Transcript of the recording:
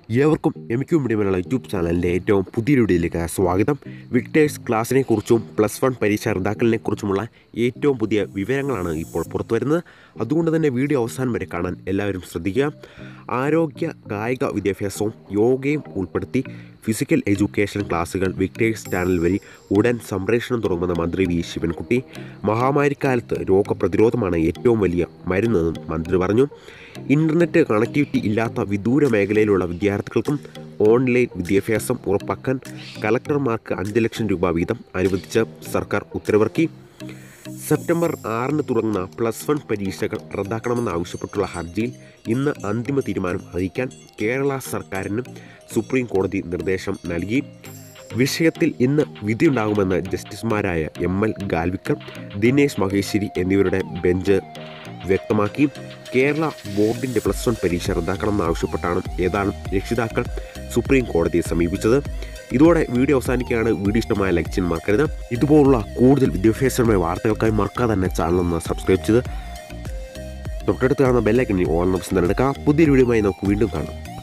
ഏവർക്കും എമിക്കും മീഡിയമുള്ള യൂട്യൂബ് ചാനലിൻ്റെ ഏറ്റവും പുതിയ വീഡിയോയിലേക്ക് സ്വാഗതം വിക്ടേഴ്സ് ക്ലാസ്സിനെ കുറിച്ചും പ്ലസ് വൺ പരീക്ഷ റദ്ദാക്കലിനെ കുറിച്ചുമുള്ള ഏറ്റവും പുതിയ വിവരങ്ങളാണ് ഇപ്പോൾ പുറത്തു വരുന്നത് അതുകൊണ്ട് തന്നെ വീഡിയോ അവസാനം വരെ കാണാൻ എല്ലാവരും ശ്രദ്ധിക്കുക ആരോഗ്യ കായിക വിദ്യാഭ്യാസവും യോഗയും ഉൾപ്പെടുത്തി ഫിസിക്കൽ എഡ്യൂക്കേഷൻ ക്ലാസുകൾ വിക്ടേഴ്സ് ചാനൽ വഴി ഉടൻ സംപ്രേഷണം തുടങ്ങുമെന്ന മന്ത്രി വി ശിവൻകുട്ടി മഹാമാരിക്കാലത്ത് രോഗപ്രതിരോധമാണ് ഏറ്റവും വലിയ മരുന്നെന്നും മന്ത്രി പറഞ്ഞു ഇൻ്റർനെറ്റ് കണക്ടിവിറ്റി ഇല്ലാത്ത വിദൂര മേഖലയിലുള്ള വിദ്യാർത്ഥികൾക്കും ഓൺലൈൻ വിദ്യാഭ്യാസം ഉറപ്പാക്കാൻ കലക്ടർമാർക്ക് അഞ്ച് ലക്ഷം രൂപ വീതം അനുവദിച്ച് സർക്കാർ ഉത്തരവിറക്കി സെപ്റ്റംബർ ആറിന് തുടങ്ങുന്ന പ്ലസ് വൺ പരീക്ഷകൾ റദ്ദാക്കണമെന്നാവശ്യപ്പെട്ടുള്ള ഹർജിയിൽ ഇന്ന് അന്തിമ തീരുമാനം അറിയിക്കാൻ കേരള സർക്കാരിന് സുപ്രീം കോടതി നിർദ്ദേശം നൽകി വിഷയത്തിൽ ഇന്ന് വിധിയുണ്ടാകുമെന്ന് ജസ്റ്റിസുമാരായ എം എൽ ഗാൽവിക്കർ ദിനേശ് മഹേശ്വരി എന്നിവരുടെ ബെഞ്ച് വ്യക്തമാക്കി കേരള ബോർഡിൻ്റെ പ്ലസ് വൺ പരീക്ഷ റദ്ദാക്കണമെന്നാവശ്യപ്പെട്ടാണ് ഏതാനും രക്ഷിതാക്കൾ സുപ്രീം കോടതിയെ സമീപിച്ചത് ഇതോടെ വീഡിയോ അവസാനിക്കുകയാണ് വീഡിയോ ഇഷ്ടമായ ലൈക്ക് ചെയ്യാൻ മറക്കരുത് ഇതുപോലുള്ള കൂടുതൽ വിദ്യാഭ്യാസപരമായ വാർത്തകൾക്കായി മറക്കാതെ തന്നെ ചാനൽ ഒന്ന് സബ്സ്ക്രൈബ് ചെയ്ത് തൊട്ടടുത്ത് കാണുന്ന ബെല്ലൈക്കണിൽ ഓൺ ഓപ്ഷൻ തിരഞ്ഞെടുക്കുക പുതിയൊരു വീഡിയോയുമായി നമുക്ക് വീണ്ടും കാണാം